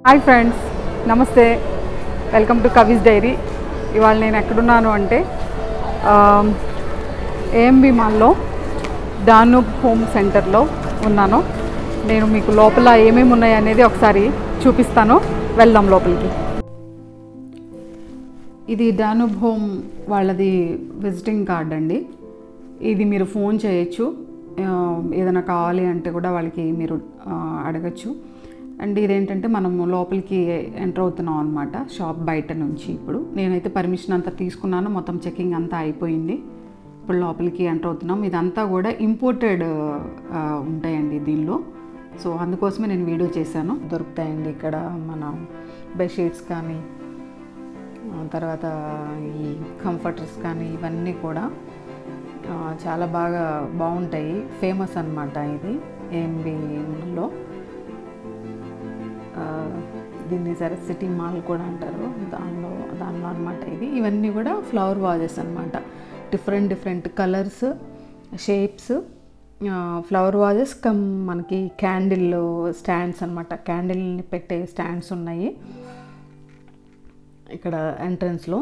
hi friends నమస్తే welcome to Kavi's diary ఇవాళ నేను ఎక్కడున్నాను అంటే ఏఎంబి మాల్లో దాను హోమ్ సెంటర్లో ఉన్నాను నేను మీకు లోపల ఏమేమి ఉన్నాయి అనేది ఒకసారి చూపిస్తాను వెళ్దాం లోపలికి ఇది డానుబ్ హోమ్ వాళ్ళది విజిటింగ్ కార్డ్ అండి ఇది మీరు ఫోన్ చేయొచ్చు ఆ, ఏదైనా కావాలి అంటే కూడా వాళ్ళకి మీరు ఆ, అడగచ్చు అండ్ ఇదేంటంటే మనము లోపలికి ఎంటర్ అవుతున్నాం అనమాట షాప్ బయట నుంచి ఇప్పుడు నేనైతే పర్మిషన్ అంతా తీసుకున్నాను మొత్తం చెకింగ్ అంతా అయిపోయింది ఇప్పుడు లోపలికి ఎంటర్ అవుతున్నాం ఇదంతా కూడా ఇంపోర్టెడ్ ఉంటాయండి దీనిలో సో అందుకోసమే నేను వీడియో చేశాను దొరుకుతాయండి ఇక్కడ మన బెడ్షీట్స్ కానీ ఆ తర్వాత ఈ కంఫర్టర్స్ కానీ ఇవన్నీ కూడా ఆ, చాలా బాగా బాగుంటాయి ఫేమస్ అన్నమాట ఇది ఏంబిలో దీన్ని సరే సిటీ మాల్ కూడా అంటారు దానిలో దానిలో అనమాట ఇది ఇవన్నీ కూడా ఫ్లవర్ వాజెస్ అనమాట different different colours shapes flower vases cum మనకి క్యాండిల్ స్టాండ్స్ అనమాట క్యాండిల్ని పెట్టే స్టాండ్స్ ఉన్నాయి ఇక్కడ ఎంట్రన్స్లో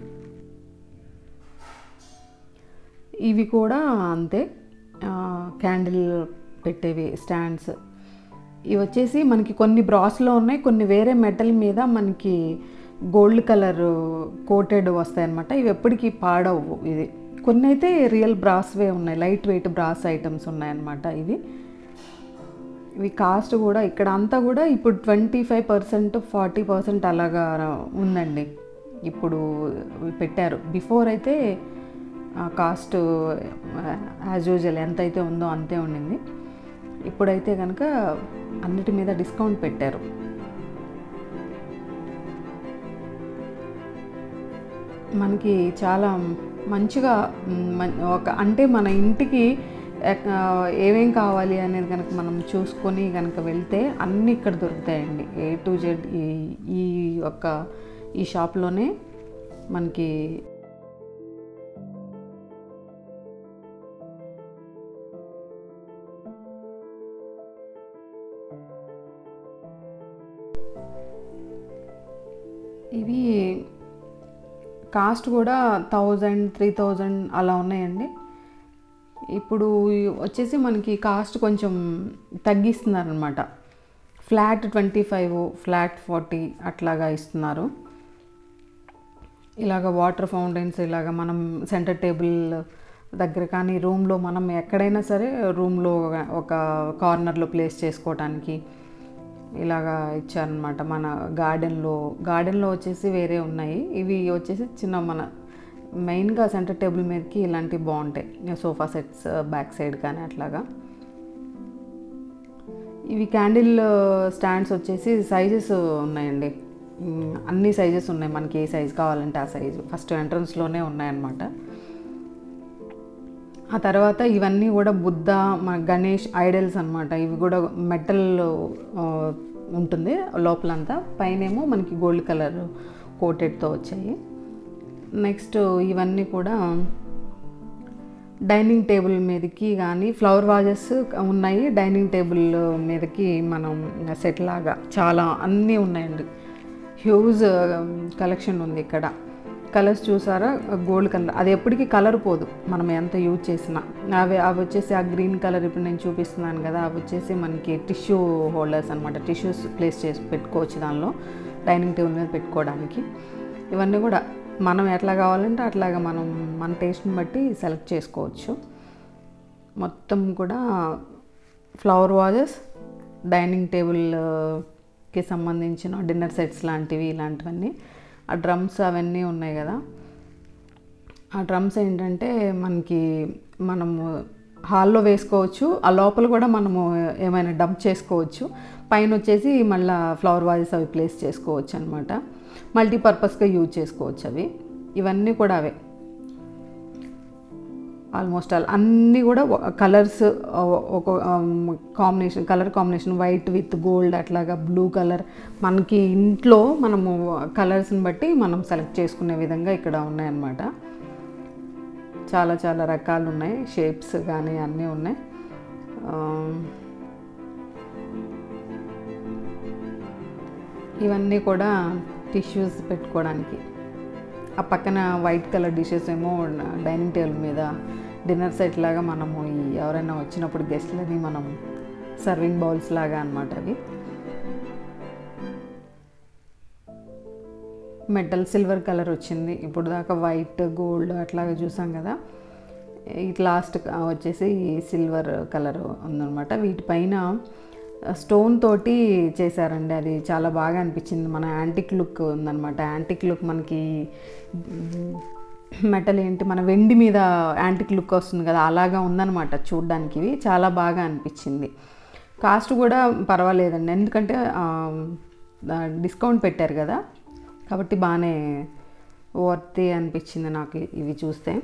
ఇవి కూడా అంతే క్యాండిల్ పెట్టేవి స్టాండ్స్ ఇవి వచ్చేసి మనకి కొన్ని బ్రాస్లో ఉన్నాయి కొన్ని వేరే మెటల్ మీద మనకి గోల్డ్ కలర్ కోటెడ్ వస్తాయి అనమాట ఇవి ఎప్పటికీ పాడవు ఇది కొన్ని అయితే రియల్ బ్రాస్వే ఉన్నాయి లైట్ వెయిట్ బ్రాస్ ఐటమ్స్ ఉన్నాయన్నమాట ఇవి ఇవి కాస్ట్ కూడా ఇక్కడ అంతా కూడా ఇప్పుడు twenty five percent forty percent అలాగా ఉందండి ఇప్పుడు పెట్టారు బిఫోర్ అయితే కాస్ట్ యాజ్ యూజువల్ ఎంత అయితే ఉందో అంతే ఉండింది ఇప్పుడైతే కనుక అన్నిటి మీద డిస్కౌంట్ పెట్టారు మనకి చాలా మంచిగా మ్, మన్- ఒక అంటే మన ఇంటికి ఎక్- ఆ, ఏమేం కావాలి అనేది కనుక మనం చూసుకొని కనుక వెళ్తే అన్నీ ఇక్కడ దొరుకుతాయండి ఏ టు జెడ్ ఈ ఈ యొక్క ఈ షాప్లోనే మనకి ఇవి కాస్ట్ కూడా థౌజండ్ త్రీ థౌజండ్ అలా ఉన్నాయండి ఇప్పుడు వచ్చేసి మనకి కాస్ట్ కొంచెం తగ్గిస్తున్నారనమాట flat twenty five flat forty అట్లాగా ఇస్తున్నారు ఇలాగ వాటర్ ఫౌంటైన్స్ ఇలాగ మనం సెంటర్ టేబుల్ దగ్గర కానీ రూమ్లో మనం ఎక్కడైనా సరే రూమ్లో ఒక కార్నర్లో ప్లేస్ చేసుకోవటానికి ఇలాగా ఇచ్చారనమాట మన గార్డెన్లో గార్డెన్లో వచ్చేసి వేరే ఉన్నాయి ఇవి వచ్చేసి చిన్న మన మెయిన్గా సెంటర్ టేబుల్ మీదకి ఇలాంటివి బాగుంటాయి సోఫా సెట్స్ బ్యాక్ సైడ్ కానీ అట్లాగా ఇవి క్యాండిల్ స్టాండ్స్ వచ్చేసి సైజెస్ ఉన్నాయండి మ్, అన్ని సైజెస్ ఉన్నాయి మనకి ఏ సైజు కావాలంటే ఆ సైజు ఫస్ట్ ఎంట్రన్స్లోనే ఉన్నాయన్నమాట ఆ తర్వాత ఇవన్నీ కూడా బుద్ధ మన గణేష్ ఐడల్స్ అన్నమాట ఇవి కూడా మెటల్ ఉంటుంది లోపలంతా పైనేమో మనకి గోల్డ్ కలర్ కోటెడ్తో వచ్చాయి నెక్స్ట్ ఇవన్నీ కూడా డైనింగ్ టేబుల్ మీదకి కానీ ఫ్లవర్ వాజెస్ ఉన్నాయి డైనింగ్ టేబుల్ మీదకి మనం సెట్ లాగా చాలా అన్నీ ఉన్నాయండి హ్యూజ్ కలెక్షన్ ఉంది ఇక్కడ కలర్స్ చూసారా గోల్డ్ కలర్ అది ఎప్పటికీ కలర్ పోదు మనం ఎంత యూజ్ చేసినా అవి అవి వచ్చేసి ఆ గ్రీన్ కలర్ ఇప్పుడు నేను చూపిస్తున్నాను కదా అవి వచ్చేసి మనకి టిష్యూ హోల్డర్స్ అనమాట టిష్యూస్ ప్లేస్ చేసి పెట్టుకోవచ్చు దానిలో డైనింగ్ టేబుల్ మీద పెట్టుకోవడానికి ఇవన్నీ కూడా మనం ఎట్లా కావాలంటే అట్లాగా మనం మన టేస్ట్ని బట్టి సెలెక్ట్ చేసుకోవచ్చు మొత్తం కూడా ఫ్లవర్ వాజెస్ డైనింగ్ టేబుల్కి సంబంధించిన డిన్నర్ సెట్స్ లాంటివి ఇలాంటివన్నీ ఆ డ్రమ్స్ అవన్నీ ఉన్నాయి కదా ఆ డ్రమ్స్ ఏంటంటే మనకి మనము హాల్లో వేసుకోవచ్చు ఆ లోపల కూడా మనము ఏమైనా డంప్ చేసుకోవచ్చు పైన వచ్చేసి మళ్ళీ ఫ్లవర్ వాజెస్ అవి ప్లేస్ చేసుకోవచ్చు అనమాట మల్టీపర్పస్గా యూజ్ చేసుకోవచ్చు అవి ఇవన్నీ కూడా అవే ఆల్మోస్ట్ ఆల్ అన్నీ కూడా కలర్స్ ఒక combination colour combination white with gold అట్లాగా బ్లూ కలర్ మనకి ఇంట్లో మనము కలర్స్ని బట్టి మనం సెలెక్ట్ చేసుకునే విధంగా ఇక్కడ ఉన్నాయన్నమాట చాలా చాలా రకాలు ఉన్నాయి షేప్స్ కానీ అన్నీ ఉన్నాయి ఆ, ఇవన్నీ కూడా టిష్యూస్ పెట్టుకోవడానికి ఆ పక్కన వైట్ కలర్ డిషెస్ ఏమో డైనింగ్ టేబుల్ మీద డిన్నర్ సెట్ లాగా మనము ఈ ఎవరైనా వచ్చినప్పుడు గెస్ట్లని మనం సర్వింగ్ బౌల్స్ లాగా అనమాట అవి మెటల్ సిల్వర్ కలర్ వచ్చింది ఇప్పుడు దాకా వైట్ గోల్డ్ అట్లాగా చూసాం కదా ఇట్ లాస్ట్ వచ్చేసి సిల్వర్ కలర్ ఉందన్నమాట వీటిపైన స్టోన్ తోటి చేశారండి అది చాలా బాగా అనిపించింది మన యాంటిక్ లుక్ ఉందన్నమాట యాంటిక్ లుక్ మనకి మెటల్ ఏంటి మన వెండి మీద యాంటిక్ లుక్ వస్తుంది కదా అలాగా ఉందన్నమాట చూడ్డానికి ఇవి చాలా బాగా అనిపించింది కాస్ట్ కూడా పర్వాలేదండి ఎందుకంటే డిస్కౌంట్ పెట్టారు కదా కాబట్టి బాగానే వర్తి అనిపించింది నాకు ఇవి చూస్తే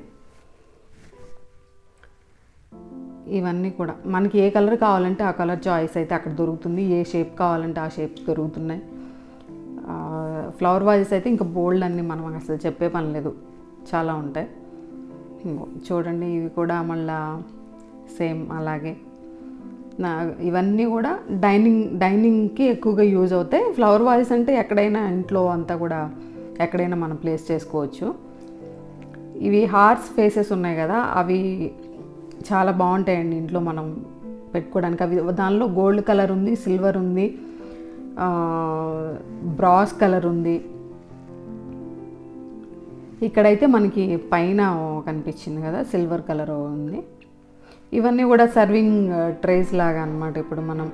ఇవన్నీ కూడా మనకి ఏ కలర్ కావాలంటే ఆ కలర్ చాయిస్ అయితే అక్కడ దొరుకుతుంది ఏ షేప్ కావాలంటే ఆ షేప్స్ దొరుకుతున్నాయి ఫ్లవర్ వాజెస్ అయితే ఇంకా బోల్డ్ అన్ని మనం అసలు చెప్పే పని లేదు చాలా ఉంటాయి ఇంగో చూడండి ఇవి కూడా మళ్ళా సేమ్ అలాగే నా ఇవన్నీ కూడా డైనింగ్ డైనింగ్కి ఎక్కువగా యూజ్ అవుతాయి ఫ్లవర్ వాజెస్ అంటే ఎక్కడైనా ఇంట్లో అంతా కూడా ఎక్కడైనా మనం ప్లేస్ చేసుకోవచ్చు ఇవి హార్స్ ఫేసెస్ ఉన్నాయి కదా అవి చాలా బాగుంటాయండి ఇంట్లో మనం పెట్టుకోవడానికి అవి దానిలో గోల్డ్ కలర్ ఉంది సిల్వర్ ఉంది బ్రాస్ కలర్ ఉంది ఇక్కడైతే మనకి పైన కనిపించింది కదా సిల్వర్ కలర్ ఉంది ఇవన్నీ కూడా సర్వింగ్ ట్రేస్ లాగా అనమాట ఇప్పుడు మనం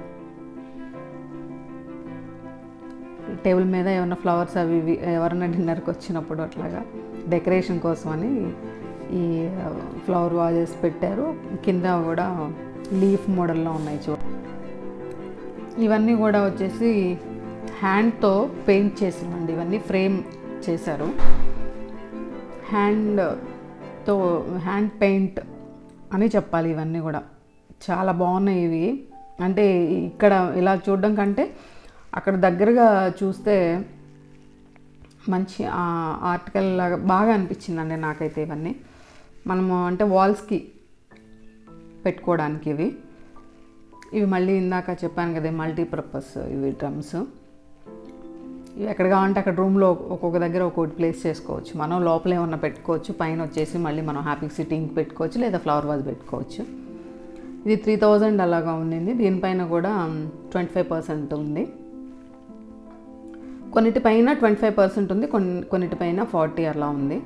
టేబుల్ మీద ఏమైనా ఫ్లవర్స్ అవి ఇవి ఎవరైనా డిన్నర్కి వచ్చినప్పుడు అట్లాగా డెకరేషన్ కోసమని ఈ ఫ్లవర్ వాజెస్ పెట్టారు కింద కూడా లీఫ్ మోడల్లో ఉన్నాయి చూ ఇవన్నీ కూడా వచ్చేసి హ్యాండ్తో పెయింట్ చేసినండి ఇవన్నీ ఫ్రేమ్ చేశారు హ్యాండ్తో హ్యాండ్ పెయింట్ అని చెప్పాలి ఇవన్నీ కూడా చాలా బాగున్నాయి ఇవి అంటే ఇక్కడ ఇలా చూడడం కంటే అక్కడ దగ్గరగా చూస్తే మంచి ఆర్టికల్ లాగా బాగా అనిపించిందండి నాకైతే ఇవన్నీ మనము అంటే వాల్స్కి పెట్టుకోవడానికి ఇవి ఇవి మళ్ళీ ఇందాక చెప్పాను కదా మల్టీపర్పస్ ఇవి డ్రమ్స్ ఇవి ఎక్కడ కావాలంటే అక్కడ రూమ్లో ఒక్కొక్క దగ్గర ఒక్కొక్కటి ప్లేస్ చేసుకోవచ్చు మనం లోపల ఏమన్నా పెట్టుకోవచ్చు పైన వచ్చేసి మళ్ళీ మనం హ్యాపీ సిట్టింగ్ పెట్టుకోవచ్చు లేదా ఫ్లవర్ వాజ్ పెట్టుకోవచ్చు ఇది త్రీ థౌజండ్ అలాగా ఉండింది దీనిపైన కూడా ట్వంటీ ఫైవ్ పర్సెంట్ ఉంది కొన్నిటిపైన ట్వంటీ ఫైవ్ పర్సెంట్ ఉంది కొన్ని కొన్నిటిపైన ఫార్టీ అలా ఉంది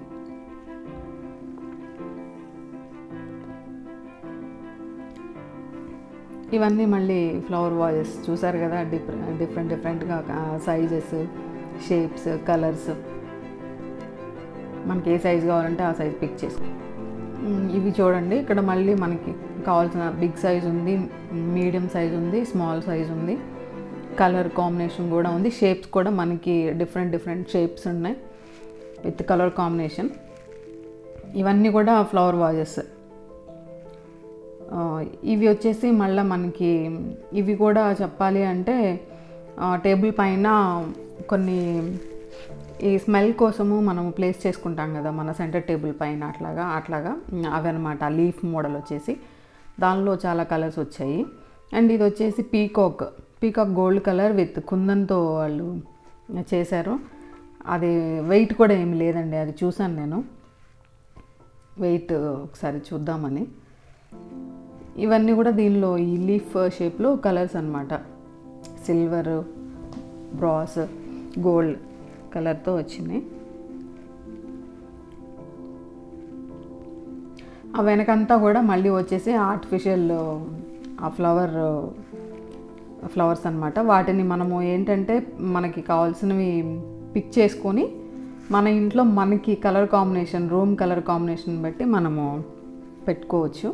ఇవన్నీ మళ్ళీ ఫ్లవర్ వాజెస్ చూసారు కదా డిఫరెంట్ డిఫరెంట్ డిఫరెంట్గా సైజెస్ షేప్స్ కలర్స్ మనకి ఏ సైజ్ కావాలంటే ఆ సైజ్ పిక్ చేసుకో ఇవి చూడండి ఇక్కడ మళ్ళీ మనకి కావాల్సిన బిగ్ సైజ్ ఉంది మీడియం సైజ్ ఉంది స్మాల్ సైజ్ ఉంది కలర్ కాంబినేషన్ కూడా ఉంది షేప్స్ కూడా మనకి డిఫరెంట్ డిఫరెంట్ షేప్స్ ఉన్నాయి విత్ కలర్ కాంబినేషన్ ఇవన్నీ కూడా ఫ్లవర్ వాజెస్ ఇవి వచ్చేసి మళ్ళీ మనకి ఇవి కూడా చెప్పాలి అంటే టేబుల్ పైన కొన్ని ఈ స్మెల్ కోసము మనం ప్లేస్ చేసుకుంటాం కదా మన సెంటర్ టేబుల్ పైన అట్లాగా అట్లాగా అవి అనమాట లీఫ్ మోడల్ వచ్చేసి దానిలో చాలా కలర్స్ వచ్చాయి అండ్ ఇది వచ్చేసి peacock peacock gold colour with కుందన్తో వాళ్ళు చేశారు అది వెయిట్ కూడా ఏమి లేదండి అది చూసాను నేను వెయిట్ ఒకసారి చూద్దామని ఇవన్నీ కూడా దీనిలో ఈ లీఫ్ షేప్లో కలర్స్ అనమాట సిల్వర్ బ్రాస్ గోల్డ్ కలర్తో వచ్చినాయి ఆ వెనకంతా కూడా మళ్ళీ వచ్చేసి ఆర్టిఫిషియల్ ఆ ఫ్లవర్ ఫ్లవర్స్ అనమాట వాటిని మనము ఏంటంటే మనకి కావాల్సినవి పిక్ చేసుకొని మన ఇంట్లో మనకి colour combination room colour combination బట్టి మనము పెట్టుకోవచ్చు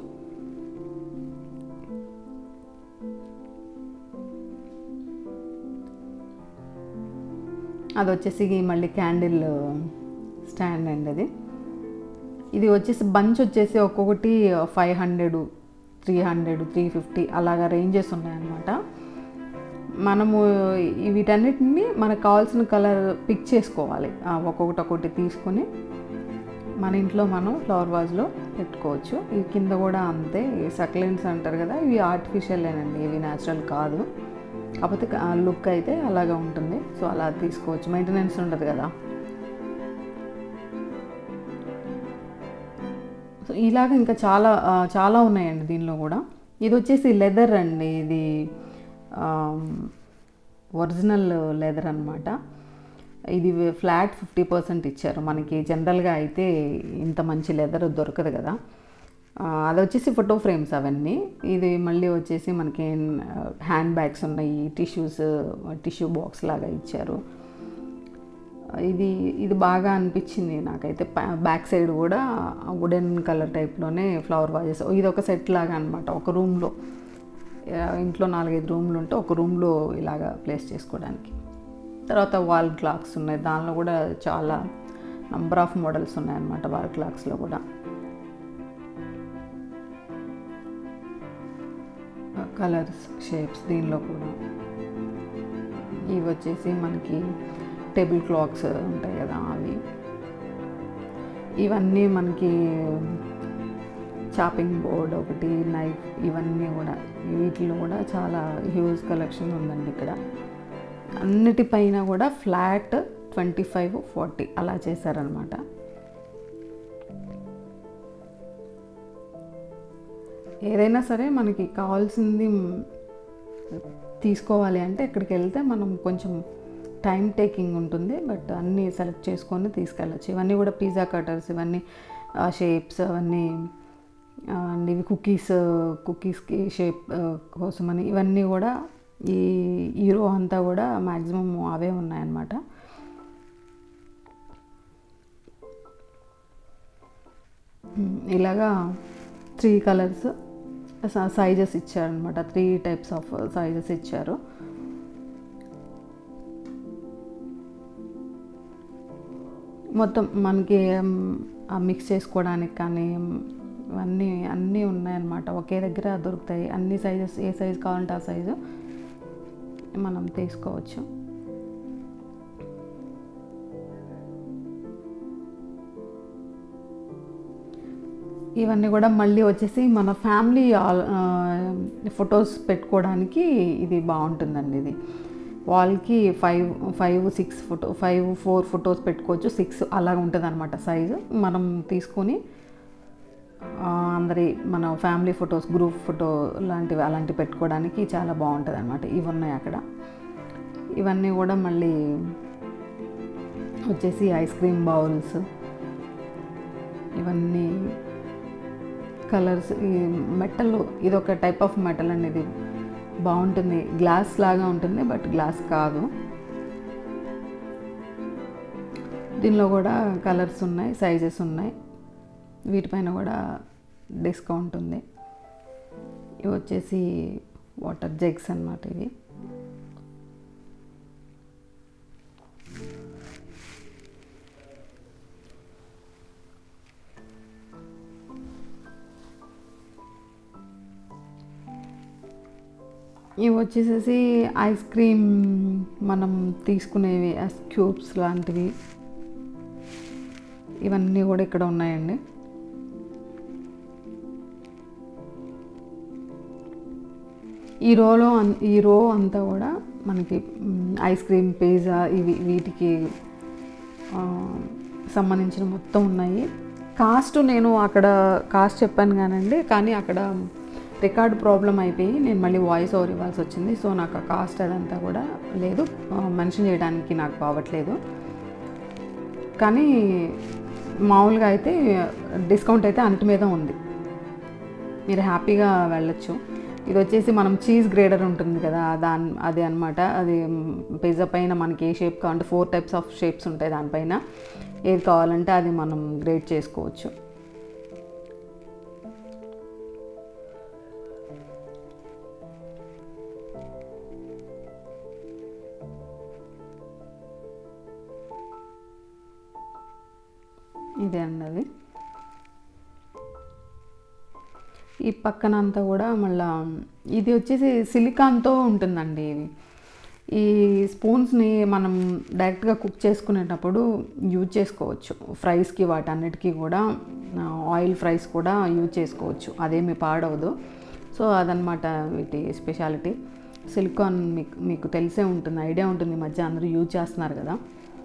అది వచ్చేసి మళ్ళీ క్యాండిల్ స్టాండ్ అండి అది ఇది వచ్చేసి బంచ్ వచ్చేసి ఒక్కొక్కటి five hundred three hundred three fifty అలాగా రేంజెస్ ఉన్నాయన్నమాట మనము వీటన్నిటిని మనకు కావాల్సిన కలర్ పిక్ చేసుకోవాలి ఒక్కొక్కటి ఒక్కొక్కటి తీసుకొని మన ఇంట్లో మనం ఫ్లవర్ వాజ్లో పెట్టుకోవచ్చు ఈ కింద కూడా అంతే సక్లెంట్స్ అంటారు కదా ఇవి ఆర్టిఫిషియల్ ఏనండి ఇవి న్యాచురల్ కాదు కాకపోతే లుక్ అయితే అలాగా ఉంటుంది సో అలా తీసుకోవచ్చు మెయింటెనెన్స్ ఉండదు కదా సో ఇలాగ ఇంకా చాలా ఆ, చాలా ఉన్నాయండి దీనిలో కూడా ఇది వచ్చేసి లెదర్ అండి ఇది ఒరిజినల్ లెదర్ అనమాట ఇది ఫ్లాట్ ఫిఫ్టీ పర్సెంట్ ఇచ్చారు మనకి జనరల్గా అయితే ఇంత మంచి లెదర్ దొరకదు కదా ఆ, అది వచ్చేసి ఫోటో ఫ్రేమ్స్ అవన్నీ ఇది మళ్ళీ వచ్చేసి మనకి హ్యాండ్ బ్యాగ్స్ ఉన్నాయి టిష్యూస్ టిష్యూ బాక్స్ లాగా ఇచ్చారు ఇది ఇది బాగా అనిపించింది నాకైతే ప- బ్యాక్ సైడ్ కూడా వుడెన్ కలర్ టైప్లోనే ఫ్లవర్ వాజెస్ ఇది ఒక సెట్ లాగా అనమాట ఒక రూమ్లో ఇంట్లో నాలుగైదు రూమ్లు ఉంటే ఒక రూమ్లో ఇలాగా ప్లేస్ చేసుకోవడానికి తర్వాత వాల్ క్లాక్స్ ఉన్నాయి దానిలో కూడా చాలా నంబర్ ఆఫ్ మోడల్స్ ఉన్నాయన్నమాట వాల్ క్లాక్స్లో కూడా కలర్స్ షేప్స్ దీనిలో కూడా ఇవి వచ్చేసి మనకి టేబుల్ క్లాక్స్ ఉంటాయి కదా అవి ఇవన్నీ మనకి చాపింగ్ బోర్డ్ ఒకటి నైఫ్ ఇవన్నీ కూడా వీటిలో కూడా చాలా హ్యూజ్ కలెక్షన్ ఉందండి ఇక్కడ అన్నిటిపైన కూడా ఫ్లాట్ ట్వంటీ ఫైవ్ ఫార్టీ అలా చేశారనమాట ఏదైనా సరే మనకి కావాల్సింది తీసుకోవాలి అంటే ఇక్కడికి వెళ్తే మనం కొంచెం టైం టేకింగ్ ఉంటుంది బట్ అన్నీ సెలెక్ట్ చేసుకొని తీసుకెళ్ళచ్చు ఇవన్నీ కూడా పిజ్జా కటర్స్ ఇవన్నీ షేప్స్ అవన్నీ ఆ, అండ్ ఇవి కుకీస్ కుకీస్కి షేప్ కోసమని ఇవన్నీ కూడా ఈ ఈ రో అంతా కూడా మ్యాక్సిమం అవే ఉన్నాయన్నమాట ఉమ్, ఇలాగా త్రీ కలర్స్ సైజెస్ ఇచ్చారనమాట త్రీ టైప్స్ ఆఫ్ సైజెస్ ఇచ్చారు మొత్తం మనకి మిక్స్ చేసుకోవడానికి కానీ ఇవన్నీ అన్నీ ఉన్నాయన్నమాట ఒకే దగ్గర దొరుకుతాయి అన్ని సైజెస్ ఏ సైజు కావాలంటే ఆ సైజు మనం తీసుకోవచ్చు ఇవన్నీ కూడా మళ్ళీ వచ్చేసి మన ఫ్యామిలీ ఫొటోస్ పెట్టుకోవడానికి ఇది బాగుంటుందండి ఇది వాల్కి five five six photo five four photos పెట్టుకోవచ్చు సిక్స్ అలా ఉంటుంది అనమాట సైజు మనం తీసుకొని ఆ, అందరి మన ఫ్యామిలీ ఫొటోస్ గ్రూప్ ఫోటో లాంటివి అలాంటివి పెట్టుకోవడానికి చాలా బాగుంటుంది అనమాట ఇవి ఉన్నాయి అక్కడ ఇవన్నీ కూడా మళ్ళీ వచ్చేసి ఐస్ క్రీమ్ బౌల్స్ ఇవన్నీ కలర్స్ ఈ మెటల్ ఇది ఒక టైప్ ఆఫ్ మెటల్ అండి ఇది బాగుంటుంది గ్లాస్ లాగా ఉంటుంది బట్ గ్లాస్ కాదు దీనిలో కూడా కలర్స్ ఉన్నాయి సైజెస్ ఉన్నాయి వీటిపైన కూడా డిస్కౌంట్ ఉంది ఇవి వచ్చేసి వాటర్ జగ్స్ అన్నమాట ఇవి ఇవి వచ్చేసేసి ఐస్ క్రీమ్ మనం తీసుకునేవి ఐస్ క్యూబ్స్ లాంటివి ఇవన్నీ కూడా ఇక్కడ ఉన్నాయండి ఈ రోలో అన్- ఈ రో అంతా కూడా మనకి మ్, ఐస్ క్రీమ్ పిజ్జా ఇవి వీటికి ఆ, సంబంధించిన మొత్తం ఉన్నాయి కాస్ట్ నేను అక్కడ కాస్ట్ చెప్పాను కానండి కానీ అక్కడ రికార్డ్ ప్రాబ్లం అయిపోయి నేను మళ్ళీ వాయిస్ ఓవర్ ఇవ్వాల్సి వచ్చింది సో నాకు ఆ కాస్ట్ అదంతా కూడా లేదు మెన్షన్ చేయడానికి నాకు కావట్లేదు కానీ మామూలుగా అయితే డిస్కౌంట్ అయితే అన్నిటి మీద ఉంది మీరు హ్యాపీగా వెళ్ళొచ్చు ఇది వచ్చేసి మనం చీజ్ గ్రేడర్ ఉంటుంది కదా దాని అది అనమాట అది పిజ్జా పైన మనకి ఏ షేప్ కావాలంటే ఫోర్ టైప్స్ ఆఫ్ షేప్స్ ఉంటాయి దానిపైన ఏది కావాలంటే అది మనం గ్రేడ్ చేసుకోవచ్చు ఇదే అన్నది ఈ పక్కన అంతా కూడా మళ్ళా ఇది వచ్చేసి సిలికాన్తో ఉంటుందండి ఇవి ఈ స్పూన్స్ని మనం డైరెక్ట్గా కుక్ చేసుకునేటప్పుడు యూజ్ చేసుకోవచ్చు ఫ్రైస్కి వాటన్నిటికీ కూడా ఆయిల్ ఫ్రైస్ కూడా యూజ్ చేసుకోవచ్చు అదేమి పాడవదు సో అదనమాట వీటి స్పెషాలిటీ సిలికాన్ మీకు మీకు తెలిసే ఉంటుంది ఐడియా ఉంటుంది ఈ మధ్య అందరూ యూజ్ చేస్తున్నారు కదా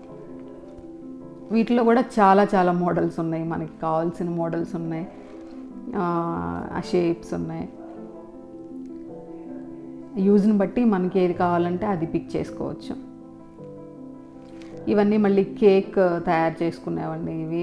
వీటిలో కూడా చాలా చాలా మోడల్స్ ఉన్నాయి మనకి కావాల్సిన మోడల్స్ ఉన్నాయి ఆ షేప్స్ ఉన్నాయి యూజ్ని బట్టి మనకి ఏది కావాలంటే అది పిక్ చేసుకోవచ్చు ఇవన్నీ మళ్ళీ కేక్ తయారు చేసుకునేవండి ఇవి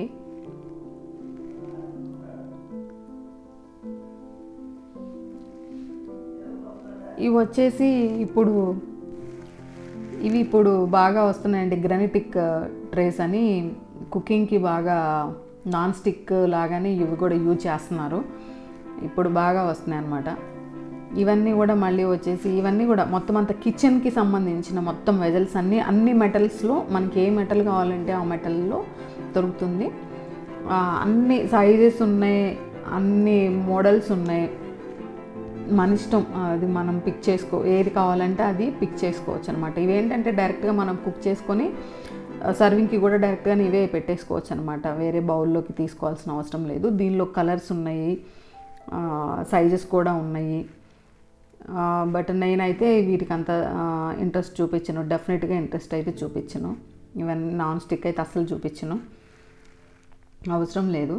ఇవి వచ్చేసి ఇప్పుడు ఇవి ఇప్పుడు బాగా వస్తున్నాయండి గ్రనిటిక్ ట్రేస్ అని కుకింగ్కి బాగా నాన్ స్టిక్ లాగానే ఇవి కూడా యూజ్ చేస్తున్నారు ఇప్పుడు బాగా వస్తున్నాయి అన్నమాట ఇవన్నీ కూడా మళ్ళీ వచ్చేసి ఇవన్నీ కూడా మొత్తం అంతా కిచెన్కి సంబంధించిన మొత్తం వెజల్స్ అన్నీ అన్ని మెటల్స్లో మనకి ఏ మెటల్ కావాలంటే ఆ మెటల్లో దొరుకుతుంది ఆ, అన్ని సైజెస్ ఉన్నాయి అన్ని మోడల్స్ ఉన్నాయి మన ఇష్టం అది మనం పిక్ చేసుకో ఏది కావాలంటే అది పిక్ చేసుకోవచ్చు అనమాట ఇవేంటంటే డైరెక్ట్గా మనం కుక్ చేసుకొని సర్వింగ్కి కూడా డైరెక్ట్గా ఇవే పెట్టేసుకోవచ్చు అనమాట వేరే బౌల్లోకి తీసుకోవాల్సిన అవసరం లేదు దీనిలో కలర్స్ ఉన్నాయి సైజెస్ కూడా ఉన్నాయి బట్ నేనైతే వీటికి అంత ఇంట్రెస్ట్ చూపించను డెఫినెట్గా ఇంట్రెస్ట్ అయితే చూపించను ఇవన్నీ నాన్ స్టిక్ అయితే అస్సలు చూపించను అవసరం లేదు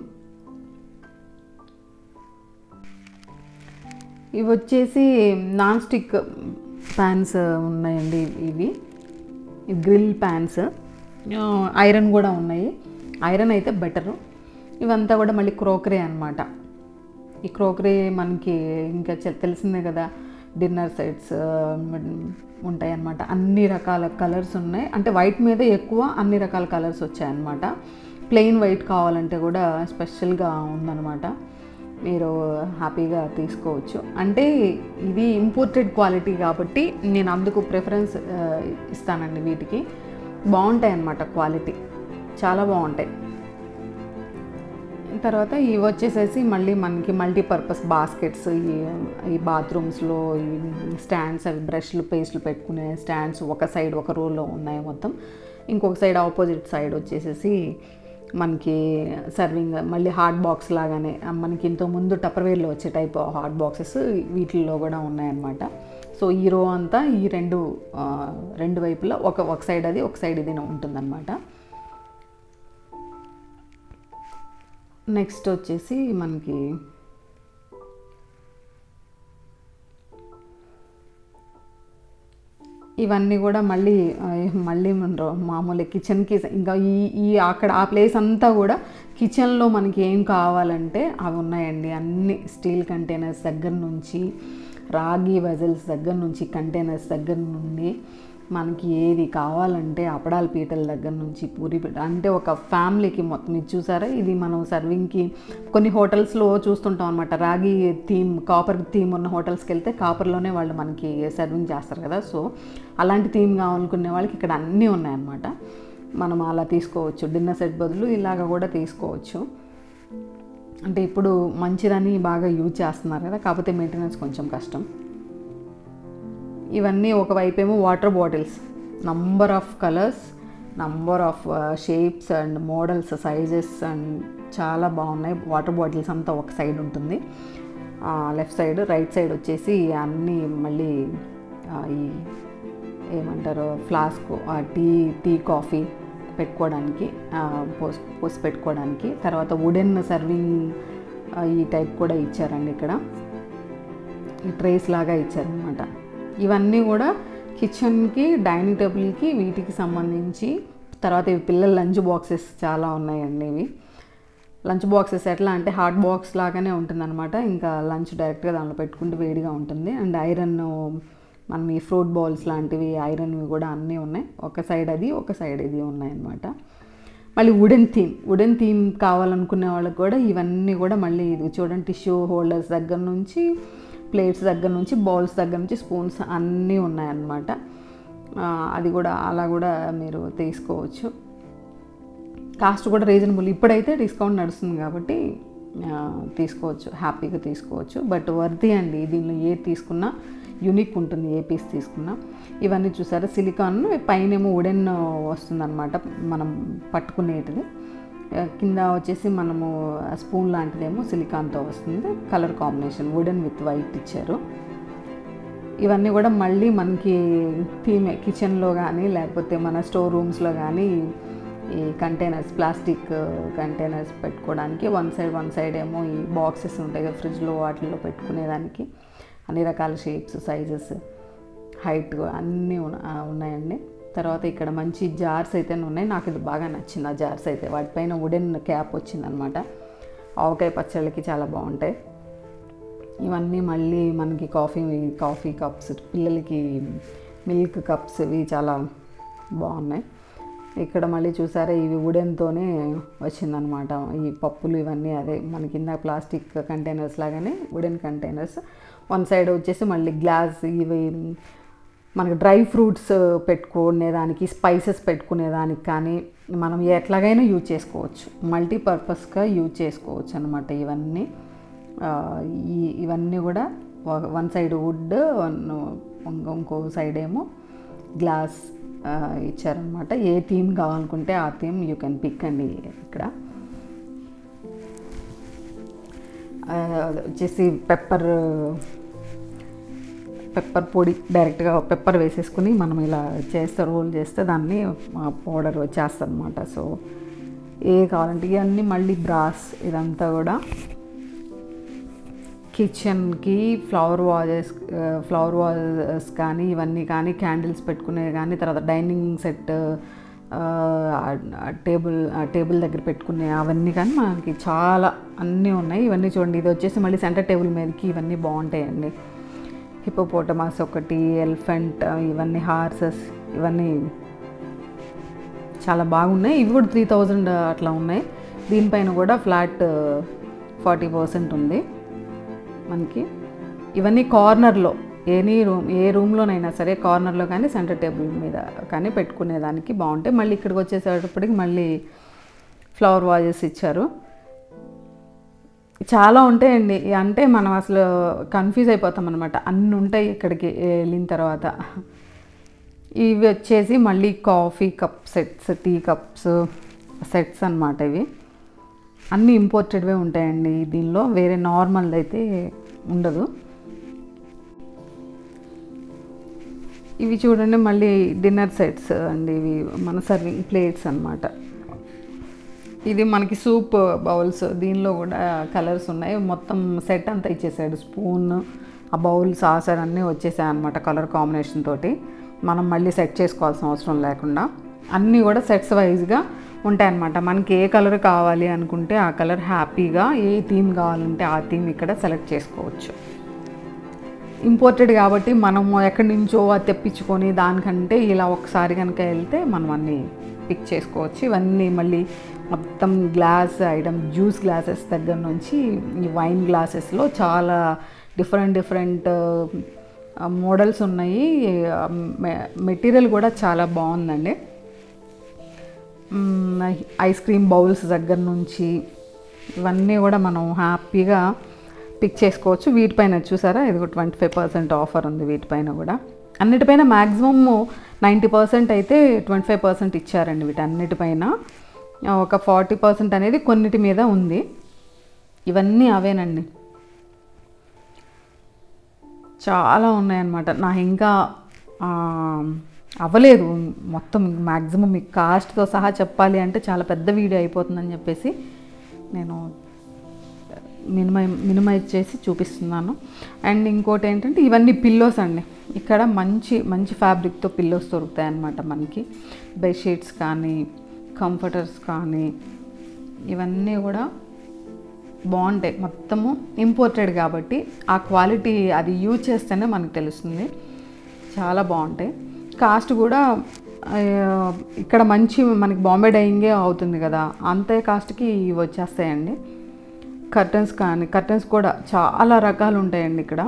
ఇవి వచ్చేసి నాన్ స్టిక్ ప్యాన్స్ ఉన్నాయండి ఇవి గ్రిల్ ప్యాన్స్ ఐరన్ కూడా ఉన్నాయి ఐరన్ అయితే బెటరు ఇవంతా కూడా మళ్ళీ క్రోకరీ అనమాట ఈ క్రోకరీ మనకి ఇంకా చె- తెలిసిందే కదా డిన్నర్ సెట్స్ ఉంటాయి అన్నమాట అన్ని రకాల కలర్స్ ఉన్నాయి అంటే వైట్ మీద ఎక్కువ అన్ని రకాల కలర్స్ వచ్చాయన్నమాట ప్లెయిన్ వైట్ కావాలంటే కూడా స్పెషల్గా ఉందన్నమాట మీరు హ్యాపీగా తీసుకోవచ్చు అంటే ఇది ఇంపోర్టెడ్ క్వాలిటీ కాబట్టి నేను అందుకు ప్రిఫరెన్స్ ఇస్తానండి వీటికి బాగుంటాయి అన్నమాట క్వాలిటీ చాలా బాగుంటాయి తర్వాత ఇవి వచ్చేసేసి మళ్ళీ మనకి మల్టీపర్పస్ బాస్కెట్స్ ఈ ఈ బాత్రూమ్స్లో ఈ స్టాండ్స్ అవి బ్రష్లు పేస్ట్లు పెట్టుకునే స్టాండ్స్ ఒక సైడ్ ఒక రోలో ఉన్నాయి మొత్తం ఇంకొక సైడ్ ఆపోజిట్ సైడ్ వచ్చేసేసి మనకి సర్వింగ్ మళ్ళీ హాట్ బాక్స్ లాగానే మనకి ఇంత ముందు టపర్వేర్లో వచ్చే టైప్ హాట్ బాక్సెస్ వీటిల్లో కూడా ఉన్నాయన్నమాట సో ఈ రో అంతా ఈ రెండు ఆ, రెండు వైపులా ఒక ఒక సైడ్ అది ఒక సైడ్ ఇది ఉంటుందన్నమాట నెక్స్ట్ వచ్చేసి మనకి ఇవన్నీ కూడా మళ్ళీ ఆ, మళ్ళీ మన మామూలు కిచెన్కి ఇంకా ఈ ఈ అక్కడ ఆ ప్లేస్ అంతా కూడా కిచెన్లో మనకి ఏం కావాలంటే అవి ఉన్నాయండి అన్ని స్టీల్ కంటైనర్స్ దగ్గర నుంచి రాగి వెజల్స్ దగ్గర నుంచి కంటైనర్స్ దగ్గర నుండి మనకి ఏది కావాలంటే అప్పడాల పీటల దగ్గర నుంచి పూరి పీట అంటే ఒక ఫ్యామిలీకి మొత్తం ఇది చూసారా ఇది మనం సర్వింగ్కి కొన్ని హోటల్స్లో చూస్తుంటాం అనమాట రాగి థీమ్ కాపర్ థీమ్ ఉన్న హోటల్స్కి వెళ్తే కాపర్లోనే వాళ్ళు మనకి సర్వింగ్ చేస్తారు కదా సో అలాంటి థీమ్ కావాలనుకునే వాళ్ళకి ఇక్కడ అన్నీ ఉన్నాయన్నమాట మనం అలా తీసుకోవచ్చు డిన్నర్ సెట్ బదులు ఇలాగ కూడా తీసుకోవచ్చు అంటే ఇప్పుడు మంచిదని బాగా యూజ్ చేస్తున్నారు కదా కాకపోతే మెయింటెనెన్స్ కొంచెం కష్టం ఇవన్నీ ఒకవైపు ఏమో water bottles number of colours number of shapes and models sizes and చాలా బాగున్నాయి వాటర్ బాటిల్స్ అంతా ఒక సైడ్ ఉంటుంది లెఫ్ట్ సైడ్ రైట్ సైడ్ వచ్చేసి అన్నీ మళ్ళీ ఆ, ఈ ఏమంటారు ఫ్లాస్క్ టీ టీ కాఫీ పెట్టుకోవడానికి ఆ, పోసి పోసి పెట్టుకోవడానికి తర్వాత వుడెన్ సర్వింగ్ ఈ టైప్ కూడా ఇచ్చారండి ఇక్కడ ఈ ట్రేస్ లాగా ఇచ్చారనమాట ఇవన్నీ కూడా కిచెన్కి డైనింగ్ టేబుల్కి వీటికి సంబంధించి తర్వాత ఇవి పిల్లల లంచ్ బాక్సెస్ చాలా ఉన్నాయండి ఇవి లంచ్ బాక్సెస్ ఎట్లా అంటే హాట్ బాక్స్ లాగానే ఉంటుందన్నమాట ఇంకా లంచ్ డైరెక్ట్గా దానిలో పెట్టుకుంటే వేడిగా ఉంటుంది అండ్ ఐరన్ మనం ఈ ఫ్రూట్ బౌల్స్ లాంటివి ఐరన్వి కూడా అన్నీ ఉన్నాయి ఒక సైడ్ అది ఒక సైడ్ ఇది ఉన్నాయన్నమాట మళ్ళీ వుడెన్ థీమ్ వుడెన్ థీమ్ కావాలనుకునే వాళ్ళకి కూడా ఇవన్నీ కూడా మళ్ళీ ఇది చూడండి టిష్యూ హోల్డర్స్ దగ్గర నుంచి ప్లేట్స్ దగ్గర నుంచి బౌల్స్ దగ్గర నుంచి స్పూన్స్ అన్నీ ఉన్నాయన్నమాట ఆ, అది కూడా అలా కూడా మీరు తీసుకోవచ్చు కాస్ట్ కూడా రీజనబుల్ ఇప్పుడైతే డిస్కౌంట్ నడుస్తుంది కాబట్టి ఆ, తీసుకోవచ్చు హ్యాపీగా తీసుకోవచ్చు బట్ వర్ది అండి దీనిలో ఏది తీసుకున్నా యూనిక్ ఉంటుంది ఏ పీస్ తీసుకున్నా ఇవన్నీ చూసారా సిలికాన్ పైన ఏమో వుడెన్ వస్తుందన్నమాట మనం పట్టుకునేటిది ఆ, కింద వచ్చేసి మనము స్పూన్ లాంటిదేమో సిలికాన్తో వస్తుంది colour combination wooden with white ఇచ్చారు ఇవన్నీ కూడా మళ్ళీ మనకి థీమే కిచెన్లో కానీ లేకపోతే మన స్టోర్ రూమ్స్లో కానీ ఈ కంటైనర్స్ ప్లాస్టిక్ కంటైనర్స్ పెట్టుకోవడానికి వన్ సైడ్ వన్ సైడ్ ఏమో ఈ బాక్సెస్ ఉంటాయి కదా ఫ్రిడ్జ్లో వాటిల్లో పెట్టుకునేదానికి అన్ని రకాల షేప్స్ సైజెస్ హైట్ అన్నీ ఉన్న- ఆ, ఉన్నాయండి తర్వాత ఇక్కడ మంచి జార్స్ అయితే ఉన్నాయి నాకు ఇది బాగా నచ్చింది ఆ జార్స్ అయితే వాటిపైన వుడెన్ క్యాప్ వచ్చిందనమాట ఆవకాయ పచ్చళ్ళకి చాలా బాగుంటాయి ఇవన్నీ మళ్ళీ మనకి కాఫీ కాఫీ కప్స్ పిల్లలకి మిల్క్ కప్స్ ఇవి చాలా బాగున్నాయి ఇక్కడ మళ్ళీ చూసారా ఇవి వుడెన్తోనే వచ్చిందనమాట ఈ పప్పులు ఇవన్నీ అదే మన కింద ప్లాస్టిక్ కంటైనర్స్ లాగానే వుడెన్ కంటైనర్స్ వన్ సైడ్ వచ్చేసి మళ్ళీ గ్లాస్ ఇవి మనకి డ్రై ఫ్రూట్స్ పెట్టుకునేదానికి స్పైసెస్ పెట్టుకునేదానికి కానీ మనం ఎట్లాగైనా యూజ్ చేసుకోవచ్చు మల్టీపర్పస్గా యూజ్ చేసుకోవచ్చు అనమాట ఇవన్నీ ఆ, ఈ ఇవన్నీ కూడా వన్ సైడ్ వుడ్ ఇంకో సైడ్ ఏమో గ్లాస్ ఇచ్చారనమాట ఏ థీమ్ కావాలనుకుంటే ఆ థీమ్ యూ కెన్ పిక్ అండి ఇక్కడ ఆ, వచ్చేసి పెప్పర్ పెప్పర్ పొడి డైరెక్ట్గా పెప్పర్ వేసేసుకుని మనం ఇలా చేస్తే రోల్ చేస్తే దాన్ని పౌడర్ వచ్చేస్తుంది అనమాట సో ఏ కావాలంటే ఇవన్నీ మళ్ళీ బ్రాస్ ఇదంతా కూడా కిచెన్కి ఫ్లవర్ వాజెస్ ఫ్లవర్ వాజెస్ కానీ ఇవన్నీ కానీ క్యాండిల్స్ పెట్టుకునేవి కానీ తర్వాత డైనింగ్ సెట్ టేబుల్ టేబుల్ దగ్గర పెట్టుకునే అవన్నీ కానీ మనకి చాలా అన్నీ ఉన్నాయి ఇవన్నీ చూడండి ఇది వచ్చేసి మళ్ళీ సెంటర్ టేబుల్ మీదకి ఇవన్నీ బాగుంటాయండి హిపోపోటమాస్ ఒకటి ఎలిఫెంట్ ఇవన్నీ హార్సెస్ ఇవన్నీ చాలా బాగున్నాయి ఇవి కూడా త్రీ థౌజండ్ అట్లా ఉన్నాయి దీనిపైన కూడా ఫ్లాట్ ఫార్టీ పర్సెంట్ ఉంది మనకి ఇవన్నీ కార్నర్లో ఎనీ రూమ్ ఏ రూమ్లోనైనా సరే కార్నర్లో కానీ సెంటర్ టేబుల్ మీద కానీ పెట్టుకునేదానికి బాగుంటాయి మళ్ళీ ఇక్కడికి వచ్చేసేటప్పటికి మళ్ళీ ఫ్లవర్ వాజెస్ ఇచ్చారు చాలా ఉంటాయండి అంటే మనం అసలు కన్ఫ్యూజ్ అయిపోతాం అనమాట అన్నీ ఉంటాయి ఇక్కడికి వెళ్ళిన తర్వాత ఇవి వచ్చేసి మళ్ళీ coffee cup sets tea cups sets అన్నమాట ఇవి అన్నీ ఇంపోర్టెడ్వే ఉంటాయండి దీనిలో వేరే నార్మల్ అయితే ఉండదు ఇవి చూడండి మళ్ళీ డిన్నర్ సెట్స్ అండి ఇవి మన సర్వింగ్ ప్లేట్స్ అన్నమాట ఇది మనకి సూప్ బౌల్స్ దీనిలో కూడా కలర్స్ ఉన్నాయి మొత్తం సెట్ అంతా ఇచ్చేసాడు స్పూన్ ఆ బౌల్ సాసర్ అన్నీ వచ్చేసాయి అనమాట కలర్ కాంబినేషన్ తోటి మనం మళ్ళీ సెట్ చేసుకోవాల్సిన అవసరం లేకుండా అన్నీ కూడా సెట్స్ వైజ్గా ఉంటాయన్నమాట మనకి ఏ కలర్ కావాలి అనుకుంటే ఆ కలర్ హ్యాపీగా ఏ థీమ్ కావాలంటే ఆ థీమ్ ఇక్కడ సెలెక్ట్ చేసుకోవచ్చు ఇంపోర్టెడ్ కాబట్టి మనం ఎక్కడి నుంచో అది తెప్పించుకొని దానికంటే ఇలా ఒకసారి కనుక వెళ్తే మనం అన్నీ పిక్ చేసుకోవచ్చు ఇవన్నీ మళ్ళీ మొత్తం గ్లాస్ ఐటమ్ జ్యూస్ గ్లాసెస్ దగ్గర నుంచి ఈ వైన్ గ్లాసెస్లో చాలా డిఫరెంట్ డిఫరెంట్ మోడల్స్ ఉన్నాయి మెటీరియల్ కూడా చాలా బాగుందండి మ్మ్, ఐస్ క్రీమ్ బౌల్స్ దగ్గర నుంచి ఇవన్నీ కూడా మనం హ్యాపీగా పిక్ చేసుకోవచ్చు వీటిపైన చూసారా ఇది ట్వంటీ ఫైవ్ పర్సెంట్ ఆఫర్ ఉంది వీటిపైన కూడా అన్నిటిపైన మ్యాక్సిమమ్ నైంటీ పర్సెంట్ అయితే ట్వంటీ ఫైవ్ పర్సెంట్ ఇచ్చారండి వీటన్నిటిపైన ఒక ఫార్టీ పర్సెంట్ అనేది కొన్నిటి మీద ఉంది ఇవన్నీ అవేనండి చాలా ఉన్నాయన్నమాట నా ఇంకా ఆ, అవ్వలేదు మొత్తం మ్యాక్సిమం మీకు కాస్ట్తో సహా చెప్పాలి అంటే చాలా పెద్ద వీడియో అయిపోతుందని చెప్పేసి నేను మినిమై మినిమైజ్ చేసి చూపిస్తున్నాను అండ్ ఇంకోటి ఏంటంటే ఇవన్నీ పిల్లోస్ అండి ఇక్కడ మంచి మంచి ఫ్యాబ్రిక్తో పిల్లోస్ దొరుకుతాయి అన్నమాట మనకి బెడ్షీట్స్ కానీ కంఫర్టర్స్ కానీ ఇవన్నీ కూడా బాగుంటాయి మొత్తము ఇంపోర్టెడ్ కాబట్టి ఆ క్వాలిటీ అది యూజ్ చేస్తేనే మనకు తెలుస్తుంది చాలా బాగుంటాయి కాస్ట్ కూడా ఆ, ఇక్కడ మంచి మనకి బాంబే డైయింగే అవుతుంది కదా అంతే కాస్ట్కి ఇవి వచ్చేస్తాయండి కర్టన్స్ కానీ కర్టన్స్ కూడా చాలా రకాలు ఉంటాయండి ఇక్కడ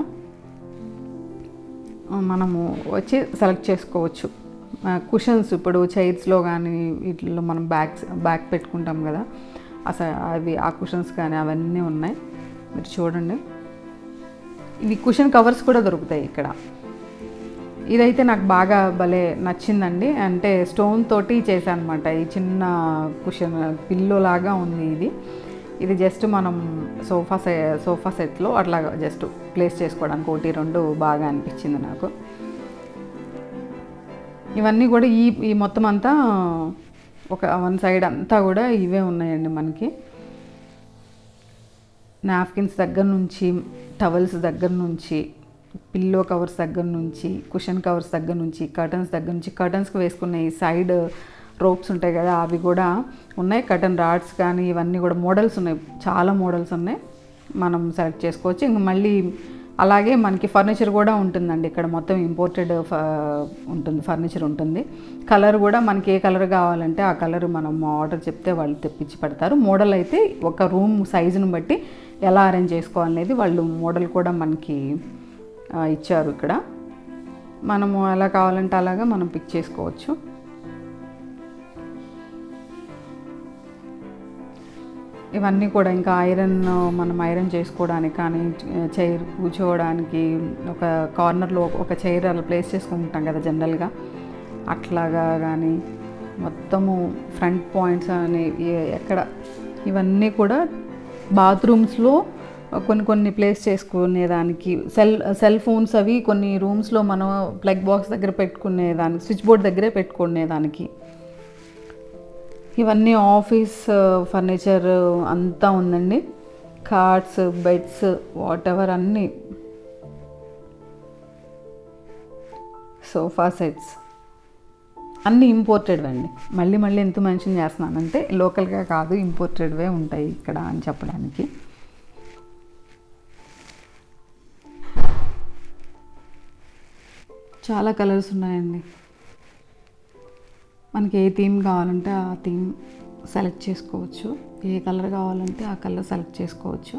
ఆ, మనము వచ్చి సెలెక్ట్ చేసుకోవచ్చు కుషన్స్ ఇప్పుడు చైర్స్లో కానీ వీటిల్లో మనం బ్యాగ్స్ బ్యాగ్ పెట్టుకుంటాం కదా అసలు అవి ఆ కుషన్స్ కానీ అవన్నీ ఉన్నాయి మీరు చూడండి ఇవి కుషన్ కవర్స్ కూడా దొరుకుతాయి ఇక్కడ ఇదైతే నాకు బాగా భలే నచ్చిందండి అంటే స్టోన్ తోటి చేశాను అనమాట ఈ చిన్న కుషన్ పిల్లో లాగా ఉంది ఇది ఇది జస్ట్ మనం సోఫా సె సోఫా సెట్లో అట్లా జస్ట్ ప్లేస్ చేసుకోవడానికి ఒకటి రెండు బాగా అనిపించింది నాకు ఇవన్నీ కూడా ఈ ఈ మొత్తం అంతా ఒక వన్ సైడ్ అంతా కూడా ఇవే ఉన్నాయండి మనకి నాప్కిన్స్ దగ్గర నుంచి టవల్స్ దగ్గర నుంచి పిల్లో కవర్స్ దగ్గర నుంచి కుషన్ కవర్స్ దగ్గర నుంచి కర్టన్స్ దగ్గర నుంచి కర్టన్స్కి వేసుకునే ఈ సైడ్ రోప్స్ ఉంటాయి కదా అవి కూడా ఉన్నాయి కర్టన్ రాడ్స్ కానీ ఇవన్నీ కూడా మోడల్స్ ఉన్నాయి చాలా మోడల్స్ ఉన్నాయి మనం సెలెక్ట్ చేసుకోవచ్చు ఇంక మళ్ళీ అలాగే మనకి ఫర్నిచర్ కూడా ఉంటుందండి ఇక్కడ మొత్తం ఇంపోర్టెడ్ ఉంటుంది ఫర్నిచర్ ఉంటుంది కలర్ కూడా మనకి ఏ కలర్ కావాలంటే ఆ కలర్ మనం ఆర్డర్ చెప్తే వాళ్ళు తెప్పించి పెడతారు మోడల్ అయితే ఒక రూమ్ సైజుని బట్టి ఎలా అరేంజ్ చేసుకోవాలనేది వాళ్ళు మోడల్ కూడా మనకి ఆ, ఇచ్చారు ఇక్కడ మనము ఎలా కావాలంటే అలాగా మనం పిక్ చేసుకోవచ్చు ఇవన్నీ కూడా ఇంకా ఐరన్ మనం ఐరన్ చేసుకోవడానికి కానీ చైర్ కూర్చోవడానికి ఒక కార్నర్లో ఒక చైర్ అలా ప్లేస్ చేసుకుంటాం కదా జనరల్గా అట్లాగా కానీ మొత్తము ఫ్రంట్ పాయింట్స్ అని ఏ- ఎక్కడ ఇవన్నీ కూడా బాత్రూమ్స్లో కొన్ని కొన్ని ప్లేస్ చేసుకునేదానికి సెల్ సెల్ ఫోన్స్ అవి కొన్ని రూమ్స్లో మనం ప్లగ్ బాక్స్ దగ్గర పెట్టుకునేదానికి స్విచ్ బోర్డ్ దగ్గరే పెట్టుకునేదానికి ఇవన్నీ ఆఫీస్ ఫర్నిచర్ అంతా ఉందండి కార్డ్స్ బెడ్స్ వాట్ ఎవర్ అన్నీ సోఫా సెట్స్ అన్నీ ఇంపోర్టెడ్ అండి మళ్ళీ మళ్ళీ ఎంత మెన్షన్ చేస్తున్నానంటే లోకల్గా కాదు ఇంపోర్టెడ్వే ఉంటాయి ఇక్కడ అని చెప్పడానికి చాలా కలర్స్ ఉన్నాయండి మనకి ఏ థీమ్ కావాలంటే ఆ థీమ్ సెలెక్ట్ చేసుకోవచ్చు ఏ కలర్ కావాలంటే ఆ కలర్ సెలెక్ట్ చేసుకోవచ్చు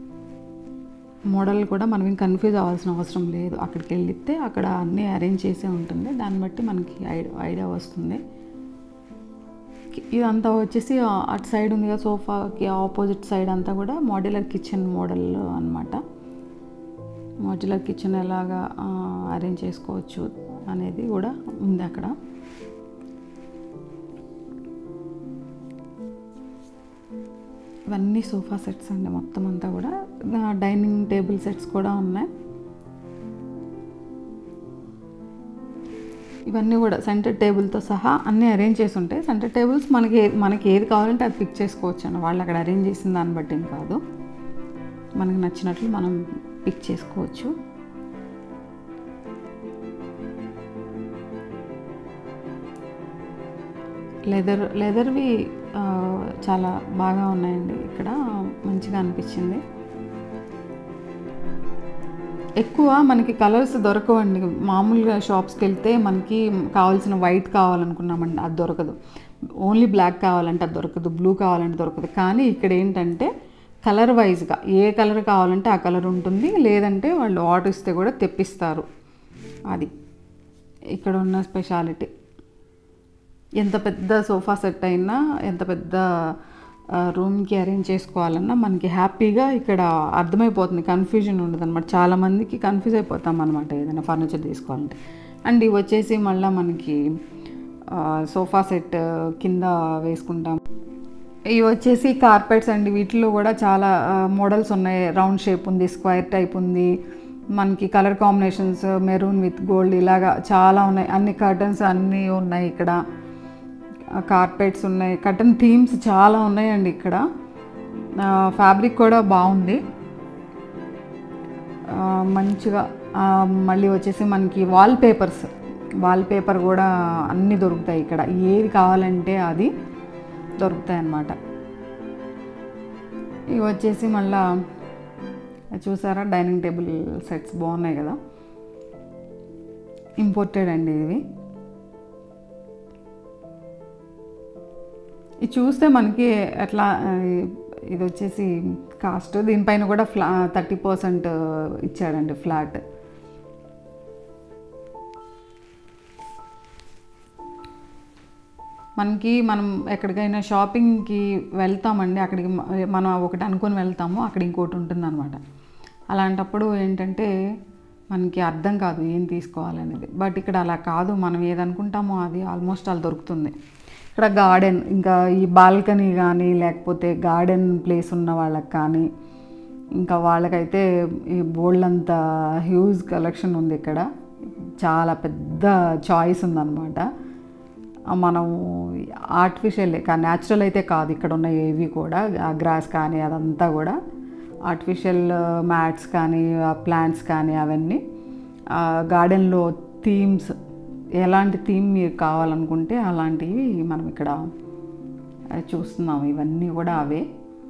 మోడల్ కూడా మనం ఇంకా కన్ఫ్యూజ్ అవ్వాల్సిన అవసరం లేదు అక్కడికి వెళ్తే అక్కడ అన్నీ అరేంజ్ చేసే ఉంటుంది దాన్ని బట్టి మనకి ఐడియా ఐడియా వస్తుంది ఇదంతా వచ్చేసి ఆ- అటు సైడ్ ఉంది కదా సోఫాకి ఆపోజిట్ సైడ్ అంతా కూడా మోడ్యులర్ కిచెన్ మోడల్ అనమాట మోడ్యులర్ కిచెన్ ఎలాగా అరేంజ్ చేసుకోవచ్చు అనేది కూడా ఉంది అక్కడ ఇవన్నీ సోఫా సెట్స్ అండి మొత్తం అంతా కూడా దా- డైనింగ్ టేబుల్ సెట్స్ కూడా ఉన్నాయి ఇవన్నీ కూడా సెంటర్ టేబుల్తో సహా అన్నీ అరేంజ్ చేసి ఉంటాయి సెంటర్ టేబుల్స్ మనకి ఏ- మనకి ఏది కావాలంటే అది పిక్ చేసుకోవచ్చు అండి వాళ్ళు అక్కడ అరేంజ్ చేసిన దాన్ని బట్టి ఏం కాదు మనకి నచ్చినట్లు మనం పిక్ చేసుకోవచ్చు లెదర్ లెదర్వి ఆ, చాలా బాగా ఉన్నాయండి ఇక్కడ మంచిగా అనిపించింది ఎక్కువ మనకి కలర్స్ దొరకవండి మామూలుగా షాప్స్కి వెళ్తే మనకి కావాల్సిన వైట్ కావాలనుకున్నామండి అది దొరకదు ఓన్లీ బ్లాక్ కావాలంటే అది దొరకదు బ్లూ కావాలంటే దొరకదు కానీ ఇక్కడ ఏంటంటే కలర్ వైజ్గా ఏ కలర్ కావాలంటే ఆ కలర్ ఉంటుంది లేదంటే వాళ్ళు ఆర్డర్ ఇస్తే కూడా తెప్పిస్తారు అది ఇక్కడ ఉన్న స్పెషాలిటీ ఎంత పెద్ద సోఫా సెట్ అయినా ఎంత పెద్ద రూమ్కి అరేంజ్ చేసుకోవాలన్నా మనకి హ్యాపీగా ఇక్కడ అర్థమైపోతుంది కన్ఫ్యూజన్ ఉండదు అనమాట చాలామందికి కన్ఫ్యూజ్ అయిపోతాం అనమాట ఏదైనా ఫర్నిచర్ తీసుకోవాలంటే అండ్ ఇవి వచ్చేసి మళ్ళీ మనకి సోఫా సెట్ కింద వేసుకుంటాం ఇవి వచ్చేసి కార్పెట్స్ అండి వీటిలో కూడా చాలా మోడల్స్ ఉన్నాయి రౌండ్ షేప్ ఉంది స్క్వేర్ టైప్ ఉంది మనకి colour combinations maroon with gold ఇలాగా చాలా ఉన్నాయి అన్ని కర్టన్స్ అన్నీ ఉన్నాయి ఇక్కడ కార్పెట్స్ ఉన్నాయి కర్టన్ థీమ్స్ చాలా ఉన్నాయండి ఇక్కడ ఫ్యాబ్రిక్ కూడా బాగుంది ఆ, మంచిగా ఆ, మళ్ళీ వచ్చేసి మనకి వాల్ పేపర్స్ వాల్ పేపర్ కూడా అన్నీ దొరుకుతాయి ఇక్కడ ఏది కావాలంటే అది దొరుకుతాయి అన్నమాట ఇవి వచ్చేసి మళ్ళా చూసారా డైనింగ్ టేబుల్ సెట్స్ బాగున్నాయి కదా ఇంపోర్టెడ్ అండి ఇవి ఇది చూస్తే మనకి ఎట్లా ఆ, ఇది వచ్చేసి కాస్ట్ దీనిపైన కూడా ఫ్లా థర్టీ పర్సెంట్ ఇచ్చాడండి ఫ్లాట్ మనకి మనం ఎక్కడికైనా షాపింగ్కి వెళ్తామండి అక్కడికి మ- మనం ఒకటి అనుకొని వెళ్తాము అక్కడ ఇంకోటి ఉంటుందన్నమాట అలాంటప్పుడు ఏంటంటే మనకి అర్థం కాదు ఏం తీసుకోవాలనేది బట్ ఇక్కడ అలా కాదు మనం ఏది అనుకుంటామో అది ఆల్మోస్ట్ అలా దొరుకుతుంది ఇక్కడ గార్డెన్ ఇంకా ఈ బాల్కనీ కానీ లేకపోతే గార్డెన్ ప్లేస్ ఉన్న వాళ్ళకి కానీ ఇంకా వాళ్ళకైతే ఈ బోల్డ్ అంత హ్యూజ్ కలెక్షన్ ఉంది ఇక్కడ చాలా పెద్ద చాయిస్ ఉందన్నమాట ఆ మనం ఆర్టిఫిషియల్ న్యాచురల్ అయితే కాదు ఇక్కడ ఉన్న ఏవి కూడా గ్రాస్ కానీ అదంతా కూడా ఆర్టిఫిషియల్ మ్యాట్స్ కానీ ప్లాంట్స్ కానీ అవన్నీ గార్డెన్లో థీమ్స్ ఎలాంటి థీమ్ మీరు కావాలనుకుంటే అలాంటివి మనం ఇక్కడ ఆ, చూస్తున్నాం ఇవన్నీ కూడా అవే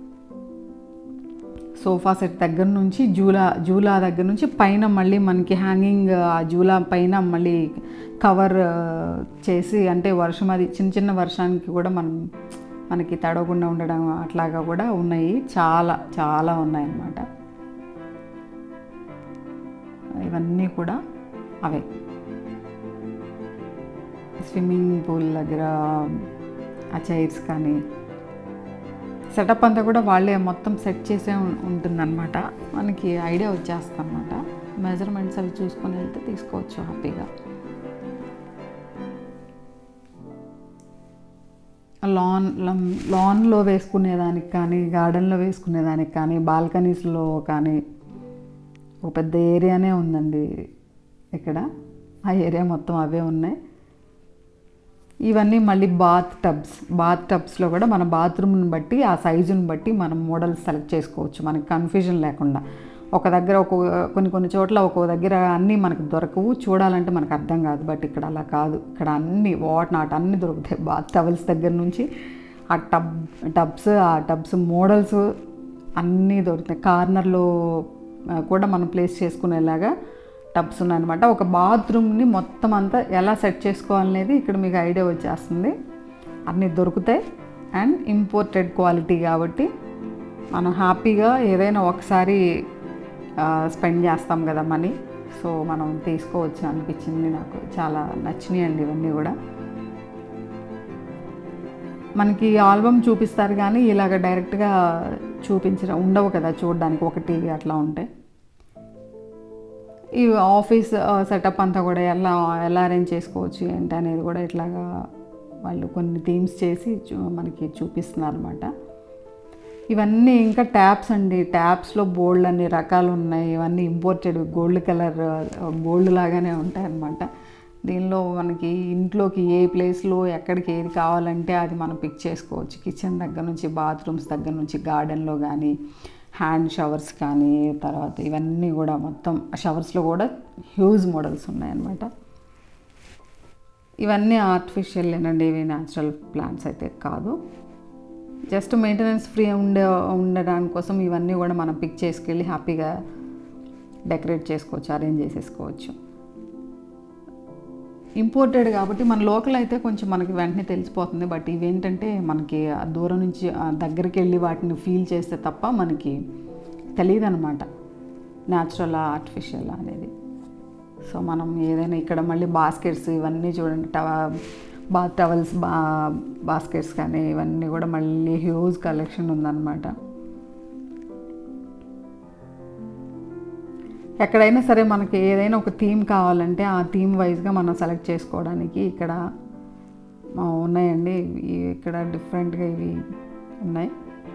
సోఫా సెట్ దగ్గర నుంచి జూలా జూలా దగ్గర నుంచి పైన మళ్ళీ మనకి హ్యాంగింగ్ ఆ జూలా పైన మళ్ళీ కవర్ చేసి అంటే వర్షం అది చిన్న చిన్న వర్షానికి కూడా మనం మనకి తడవకుండా ఉండడం అట్లాగా కూడా ఉన్నాయి చాలా చాలా ఉన్నాయన్నమాట ఇవన్నీ కూడా అవే స్విమ్మింగ్ పూల్ దగ్గర ఆ చైర్స్ కానీ సెటప్ అంతా కూడా వాళ్ళే మొత్తం సెట్ చేసే ఉం- ఉంటుందన్నమాట మనకి ఐడియా వచ్చేస్తుంది అనమాట మెజర్మెంట్స్ అవి చూసుకొని వెళ్తే తీసుకోవచ్చు హ్యాపీగా లాన్ లాన్లో వేసుకునేదానికి కానీ గార్డెన్లో వేసుకునేదానికి కానీ బాల్కనీస్లో కానీ ఒక పెద్ద ఏరియానే ఉందండి ఇక్కడ ఆ ఏరియా మొత్తం అవే ఉన్నాయి ఇవన్నీ మళ్ళీ బాత్ టబ్స్ బాత్ టబ్స్లో కూడా మన బాత్రూమ్ని బట్టి ఆ సైజుని బట్టి మనం మోడల్స్ సెలెక్ట్ చేసుకోవచ్చు మనకి కన్ఫ్యూజన్ లేకుండా ఒక దగ్గర ఒక కొన్ని కొన్ని చోట్ల ఒక్కో దగ్గర అన్నీ మనకు దొరకవు చూడాలంటే మనకు అర్థం కాదు బట్ ఇక్కడ అలా కాదు ఇక్కడ అన్ని వాట్ నాట్ అన్నీ దొరుకుతాయి బాత్ టవల్స్ దగ్గర నుంచి ఆ టబ్ టబ్స్ ఆ టబ్స్ మోడల్స్ అన్నీ దొరుకుతాయి కార్నర్లో ఆ, కూడా మనం ప్లేస్ చేసుకునేలాగా టబ్స్ ఉన్నాయన్నమాట ఒక బాత్రూమ్ని మొత్తం అంతా ఎలా సెట్ చేసుకోవాలనేది ఇక్కడ మీకు ఐడియా వచ్చేస్తుంది అన్నీ దొరుకుతాయి అండ్ ఇంపోర్టెడ్ క్వాలిటీ కాబట్టి మనం హ్యాపీగా ఏదైనా ఒకసారి స్పెండ్ చేస్తాం కదా మనీ సో మనం తీసుకోవచ్చు అనిపించింది నాకు చాలా నచ్చినాయి అండి ఇవన్నీ కూడా మనకి ఆల్బమ్ చూపిస్తారు కానీ ఇలాగ డైరెక్ట్గా చూపించడం ఉండవు కదా చూడడానికి ఒకటి అట్లా ఉంటాయి ఈ ఆఫీస్ సెటప్ అంతా కూడా ఎలా ఎలా అరేంజ్ చేసుకోవచ్చు ఏంటి అనేది కూడా ఇట్లాగా వాళ్ళు కొన్ని థీమ్స్ చేసి చూ- మనకి చూపిస్తున్నారు అనమాట ఇవన్నీ ఇంకా ట్యాప్స్ అండి ట్యాప్స్లో బోల్డ్ అన్ని రకాలు ఉన్నాయి ఇవన్నీ ఇంపోర్టెడ్ గోల్డ్ కలర్ గోల్డ్ లాగానే ఉంటాయి అన్నమాట దీనిలో మనకి ఇంట్లోకి ఏ ప్లేస్లో ఎక్కడికి ఏది కావాలంటే అది మనం పిక్ చేసుకోవచ్చు కిచెన్ దగ్గర నుంచి బాత్రూమ్స్ దగ్గర నుంచి గార్డెన్లో కానీ హ్యాండ్ షవర్స్ కానీ తర్వాత ఇవన్నీ కూడా మొత్తం షవర్స్లో కూడా హ్యూజ్ మోడల్స్ ఉన్నాయన్నమాట ఇవన్నీ ఆర్టిఫిషియల్ ఏనండి ఇవి న్యాచురల్ ప్లాంట్స్ అయితే కాదు జస్ట్ మెయింటెనెన్స్ ఫ్రీ ఉండే ఉండడానికి కోసం ఇవన్నీ కూడా మనం పిక్ చేసుకెళ్ళి హ్యాపీగా డెకరేట్ చేసుకోవచ్చు అరేంజ్ చేసేసుకోవచ్చు ఇంపోర్టెడ్ కాబట్టి మన లోకల్ అయితే కొంచెం మనకి వెంటనే తెలిసిపోతుంది బట్ ఇవేంటంటే మనకి ఆ దూరం నుంచి ఆ దగ్గరికి వెళ్ళి వాటిని ఫీల్ చేస్తే తప్ప మనకి తెలియదు అనమాట న్యాచురల్ ఆర్టిఫిషియల్ అనేది సో మనం ఏదైనా ఇక్కడ మళ్ళీ బాస్కెట్స్ ఇవన్నీ చూడండి టవ బాత్ టవల్స్ బా బాస్కెట్స్ కానీ ఇవన్నీ కూడా మళ్ళీ హ్యూజ్ కలెక్షన్ ఉందన్నమాట ఎక్కడైనా సరే మనకి ఏదైనా ఒక థీమ్ కావాలంటే ఆ థీమ్ వైజ్గా మనం సెలెక్ట్ చేసుకోవడానికి ఇక్కడ ఆ, ఉన్నాయండి ఇవి ఇక్కడ డిఫరెంట్గా ఇవి ఉన్నాయి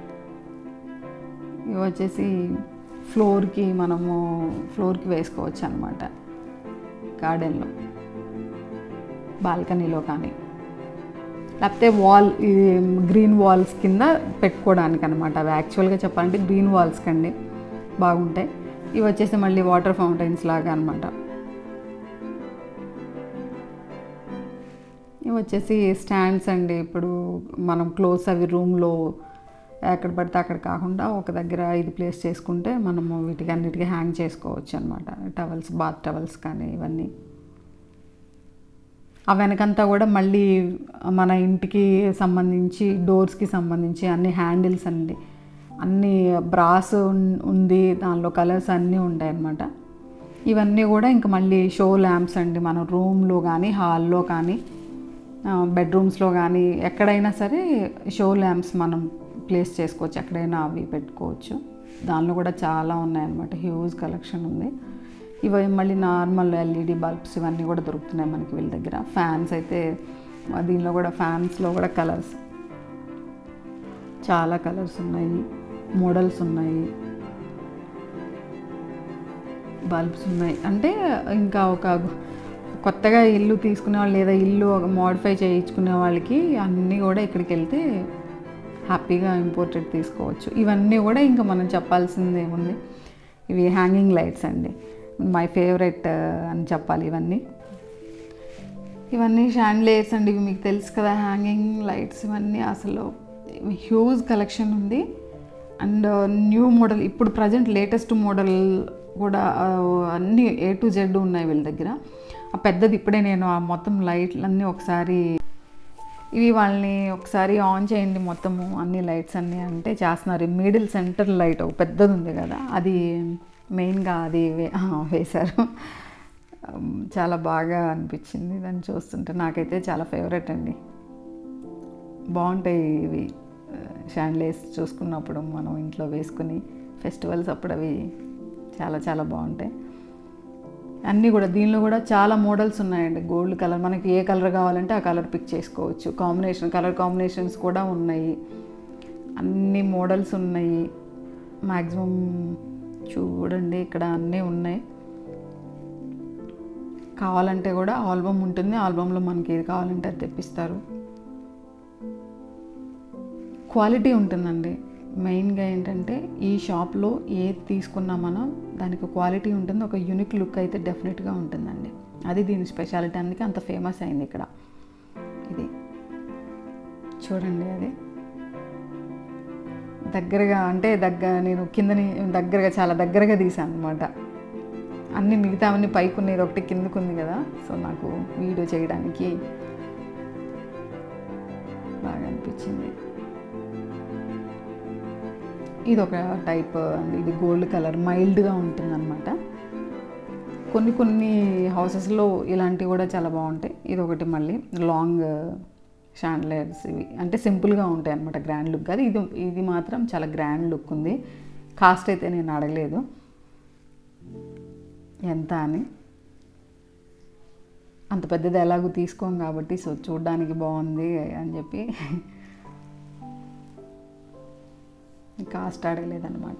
ఇవి వచ్చేసి ఫ్లోర్కి మనము ఫ్లోర్కి వేసుకోవచ్చు అనమాట గార్డెన్లో బాల్కనీలో కానీ లేకపోతే వాల్ ఇది గ్రీన్ వాల్స్ కింద పెట్టుకోవడానికి అనమాట అవి యాక్చువల్గా చెప్పాలంటే గ్రీన్ వాల్స్ కండి బాగుంటాయి ఇవి వచ్చేసి మళ్ళీ వాటర్ ఫౌంటైన్స్ లాగా అనమాట ఇవి వచ్చేసి స్టాండ్స్ అండి ఇప్పుడు మనం క్లోత్స్ అవి రూమ్లో ఎక్కడ పడితే అక్కడ కాకుండా ఒక దగ్గర ఇది ప్లేస్ చేసుకుంటే మనము వీటికి అన్నిటికీ హ్యాంగ్ చేసుకోవచ్చు అనమాట టవల్స్ బాత్ టవల్స్ కానీ ఇవన్నీ ఆ వెనకంతా కూడా మళ్ళీ మన ఇంటికి సంబంధించి డోర్స్కి సంబంధించి అన్ని హ్యాండిల్స్ అండి అన్ని బ్రాస్ ఉన్- ఉంది దానిలో కలర్స్ అన్నీ ఉంటాయి అన్నమాట ఇవన్నీ కూడా ఇంకా మళ్ళీ షో ల్యాంప్స్ అండి మన రూమ్లో కానీ హాల్లో కానీ బెడ్రూమ్స్లో కానీ ఎక్కడైనా సరే షో ల్యాంప్స్ మనం ప్లేస్ చేసుకోవచ్చు ఎక్కడైనా అవి పెట్టుకోవచ్చు దానిలో కూడా చాలా ఉన్నాయన్నమాట హ్యూజ్ కలెక్షన్ ఉంది ఇవి మళ్ళీ నార్మల్ ఎల్ఈడి బల్బ్స్ ఇవన్నీ కూడా దొరుకుతున్నాయి మనకి వీళ్ళ దగ్గర ఫ్యాన్స్ అయితే ఆ దీనిలో కూడా ఫ్యాన్స్లో కూడా కలర్స్ చాలా కలర్స్ ఉన్నాయి మోడల్స్ ఉన్నాయి బల్బ్స్ ఉన్నాయి అంటే ఇంకా ఒక కొత్తగా ఇల్లు తీసుకునే వాళ్ళు లేదా ఇల్లు మోడిఫై చేయించుకునే వాళ్ళకి అన్నీ కూడా ఇక్కడికి వెళ్తే హ్యాపీగా ఇంపోర్టెడ్ తీసుకోవచ్చు ఇవన్నీ కూడా ఇంకా మనం చెప్పాల్సింది ఏముంది ఇవి హ్యాంగింగ్ లైట్స్ అండి మై ఫేవరెట్ అని చెప్పాలి ఇవన్నీ ఇవన్నీ షాండ్లేర్స్ అండి ఇవి మీకు తెలుసు కదా హ్యాంగింగ్ లైట్స్ ఇవన్నీ అసలు హ్యూజ్ కలెక్షన్ ఉంది అండ్ న్యూ మోడల్ ఇప్పుడు ప్రజెంట్ లేటెస్ట్ మోడల్ కూడా ఆ, అన్నీ ఏ టు జెడ్ ఉన్నాయి వీళ్ళ దగ్గర ఆ పెద్దది ఇప్పుడే నేను ఆ మొత్తం లైట్లన్నీ ఒకసారి ఇవి వాళ్ళని ఒకసారి ఆన్ చేయండి మొత్తము అన్ని లైట్స్ అన్నీ అంటే చేస్తున్నారు మిడిల్ సెంటర్ లైట్ ఒక పెద్దది ఉంది కదా అది మెయిన్గా అది వే- ఆ, వేశారు ఉమ్, చాలా బాగా అనిపించింది దాన్ని చూస్తుంటే నాకైతే చాలా ఫేవరెట్ అండి బాగుంటాయి ఇవి షాండ్లేస్ చూసుకున్నప్పుడు మనం ఇంట్లో వేసుకుని ఫెస్టివల్స్ అప్పుడు అవి చాలా చాలా బాగుంటాయి అన్నీ కూడా దీనిలో కూడా చాలా మోడల్స్ ఉన్నాయండి గోల్డ్ కలర్ మనకి ఏ కలర్ కావాలంటే ఆ కలర్ పిక్ చేసుకోవచ్చు కాంబినేషన్ కలర్ కాంబినేషన్స్ కూడా ఉన్నాయి అన్ని మోడల్స్ ఉన్నాయి మ్యాక్సిమం చూడండి ఇక్కడ అన్నీ ఉన్నాయి కావాలంటే కూడా ఆల్బమ్ ఉంటుంది ఆల్బంలో మనకి ఏది కావాలంటే అది తెప్పిస్తారు క్వాలిటీ ఉంటుందండి మెయిన్గా ఏంటంటే ఈ షాప్లో ఏది తీసుకున్నా మనం దానికి క్వాలిటీ ఉంటుంది ఒక యూనిక్ లుక్ అయితే డెఫినెట్గా ఉంటుందండి అది దీని స్పెషాలిటీ అందుకే అంత ఫేమస్ అయింది ఇక్కడ ఇది చూడండి అది దగ్గరగా అంటే దగ్గర నేను కిందని దగ్గరగా చాలా దగ్గరగా తీసాను అనమాట అన్ని మిగతావన్నీ పైకి ఉన్నది ఒకటి కిందకు ఉంది కదా సో నాకు వీడియో చేయడానికి బాగా అనిపించింది ఇది ఒక టైప్ అండి ఇది గోల్డ్ కలర్ మైల్డ్గా ఉంటుంది అనమాట కొన్ని కొన్ని హౌసెస్లో ఇలాంటివి కూడా చాలా బాగుంటాయి ఇది ఒకటి మళ్ళీ లాంగ్ షాండ్లైర్స్ ఇవి అంటే సింపుల్గా ఉంటాయి అనమాట గ్రాండ్ లుక్ అది ఇది ఇది మాత్రం చాలా గ్రాండ్ లుక్ ఉంది కాస్ట్ అయితే నేను అడగలేదు ఎంత అని అంత పెద్దది ఎలాగో తీసుకోం కాబట్టి సో చూడ్డానికి బాగుంది అని చెప్పి కాస్ట్ అడగలేదన్నమాట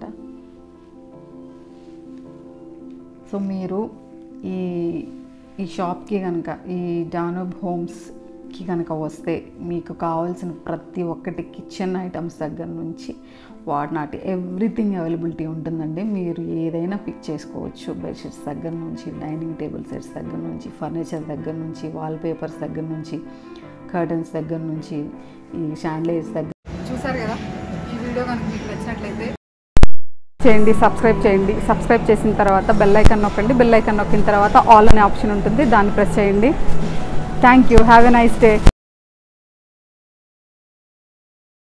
సో మీరు ఈ ఈ షాప్కి కనుక ఈ డానూబ్ హోమ్స్కి కనుక వస్తే మీకు కావాల్సిన ప్రతి ఒక్కటి కిచెన్ ఐటమ్స్ దగ్గర నుంచి వాటినాటి ఎవ్రీథింగ్ అవైలబిలిటీ ఉంటుందండి మీరు ఏదైనా పిక్ చేసుకోవచ్చు బెడ్షీట్స్ దగ్గర నుంచి డైనింగ్ టేబుల్ సెట్స్ దగ్గర నుంచి ఫర్నిచర్ దగ్గర నుంచి వాల్ పేపర్స్ దగ్గర నుంచి కర్టన్స్ దగ్గర నుంచి ఈ షాండ్లేస్ దగ్గర చూసారు కదా ఈ వీడియో కనుక మీకు నచ్చినట్లయితే చేయండి సబ్స్క్రైబ్ చేయండి సబ్స్క్రైబ్ చేసిన తర్వాత బెల్ ఐకాన్ నొక్కండి బెల్ ఐకాన్ నొక్కిన తర్వాత ఆల్ అనే ఆప్షన్ ఉంటుంది దాన్ని ప్రెస్ చేయండి thank you have a nice day